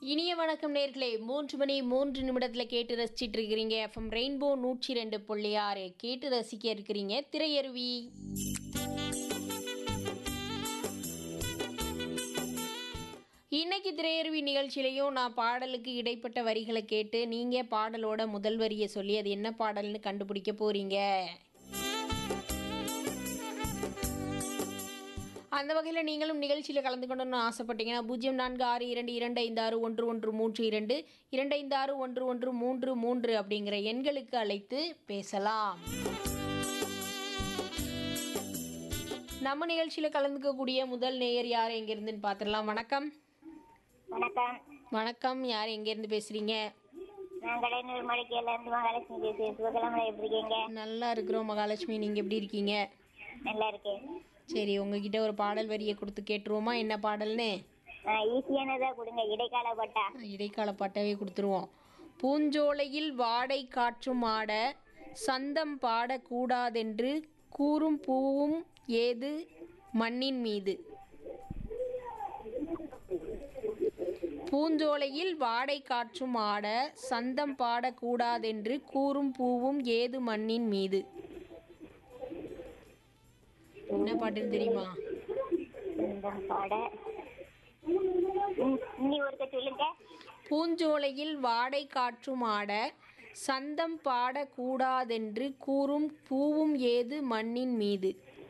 இனிய வணக்கம் நேர்களே மூன்று மணி மூன்று நிமிடத்தில் கேட்டு ரசிச்சிட்டு இருக்கிறீங்க எஃப்எம் ரெயின்போ நூற்றி ரெண்டு புள்ளி ஆறு கேட்டு ரசிக்க இருக்கிறீங்க திரையருவி இன்னைக்கு திரையருவி நிகழ்ச்சியிலையும் நான் பாடலுக்கு இடைப்பட்ட வரிகளை கேட்டு நீங்கள் பாடலோட முதல் வரியை சொல்லி அது என்ன பாடல்னு கண்டுபிடிக்க போறீங்க அந்த வகையில் நீங்களும் நிகழ்ச்சியில் கலந்து கொள்ளணும்னு ஆசைப்பட்டீங்கன்னா பூஜ்ஜியம் நான்கு ஆறு இரண்டு இரண்டு ஐந்து ஆறு ஒன்று ஒன்று மூன்று இரண்டு இரண்டு ஐந்து ஆறு ஒன்று ஒன்று மூன்று மூன்று அப்படிங்கிற எண்களுக்கு அழைத்து பேசலாம் நம்ம நிகழ்ச்சியில் கலந்துக்கக்கூடிய முதல் நேயர் யார் எங்கேருந்துன்னு பார்த்துடலாம் வணக்கம் வணக்கம் வணக்கம் யார் எங்கேருந்து பேசுகிறீங்க நான் கடைநூர் மடிக்கையில இருந்து மகாலட்சுமி பேசுறேன் சிவகிழமை எப்படி இருக்கீங்க நல்லா இருக்கிறோம் மகாலட்சுமி நீங்கள் எப்படி இருக்கீங்க நல்லா இருக்கேன் சரி உங்ககிட்ட ஒரு பாடல் வரியை கொடுத்து கேட்டுருவோமா என்ன பாடல்னு ஈஸியானதா கொடுங்க இடைக்கால பட்டா இடைக்கால பாட்டாவே கொடுத்துருவோம் பூஞ்சோலையில் வாடை காற்றும் ஆட சந்தம் பாடக்கூடாதென்று கூறும் பூவும் ஏது மண்ணின் மீது பூஞ்சோலையில் வாடை காற்றும் ஆட சந்தம் பாடக்கூடாதென்று கூறும் பூவும் ஏது மண்ணின் மீது என்ன பாட்டுன்னு தெரியுமா இந்த பாட ம், இனி ஒருக்க சொல்லுங்க பூஞ்சோலையில் வாடை காற்றும் ஆட சந்தம் பாடக்கூடாதென்று கூறும் பூவும் ஏது மண்ணின் மீது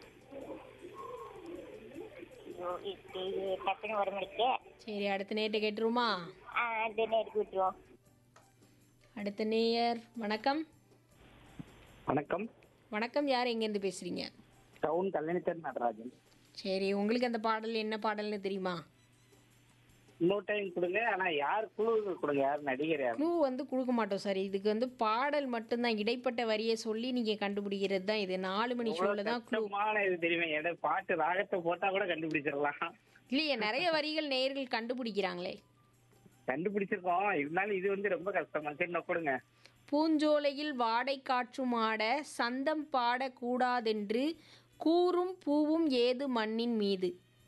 ஐயோ, இது டக்குன்னு ஒரு மணிக்கு சரி அடுத்த நேரத்தை கேட்டுருமா அது நேருக்கு விட்டுருவோம் அடுத்த நேயர் வணக்கம் வணக்கம் வணக்கம் யார் எங்கேருந்து பேசுறீங்க டவுன் கல்யாணித்தர் நடராஜன் சரி உங்களுக்கு அந்த பாடல் என்ன பாடல்னு தெரியுமா இன்னொரு டைம் கொடுங்க ஆனா யார் குழு கொடுங்க யார் நடிகர் யார் க்ளூ வந்து கொடுக்க மாட்டோம் சார் இதுக்கு வந்து பாடல் மட்டும்தான் இடைப்பட்ட வரியை சொல்லி நீங்கள் கண்டுபிடிக்கிறது தான் இது நாலு மணி ஷோவில் தான் க்ளூ கஷ்டமான இது தெரியுமா எட பாட்டு ராகத்தை போட்டா கூட கண்டுபிடிச்சிடலாம் இல்லையே நிறைய வரிகள் நேயர்கள் கண்டுபிடிக்கிறாங்களே கண்டுபிடிச்சிருக்கோம் இருந்தாலும் இது வந்து ரொம்ப கஷ்டமா சரி நான் கொடுங்க பூஞ்சோலையில் வாடை காற்றும் ஆட சந்தம் பாடக்கூடாதென்று கூறும் பூவும் ஏது மண்ணின் மீது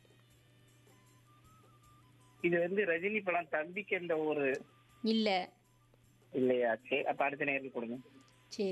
இது வந்து ரஜினி படம் தம்பிக்கு என்ற ஒரு இல்ல இல்லையா சரி அப்ப அடுத்த நேரம் கொடுங்க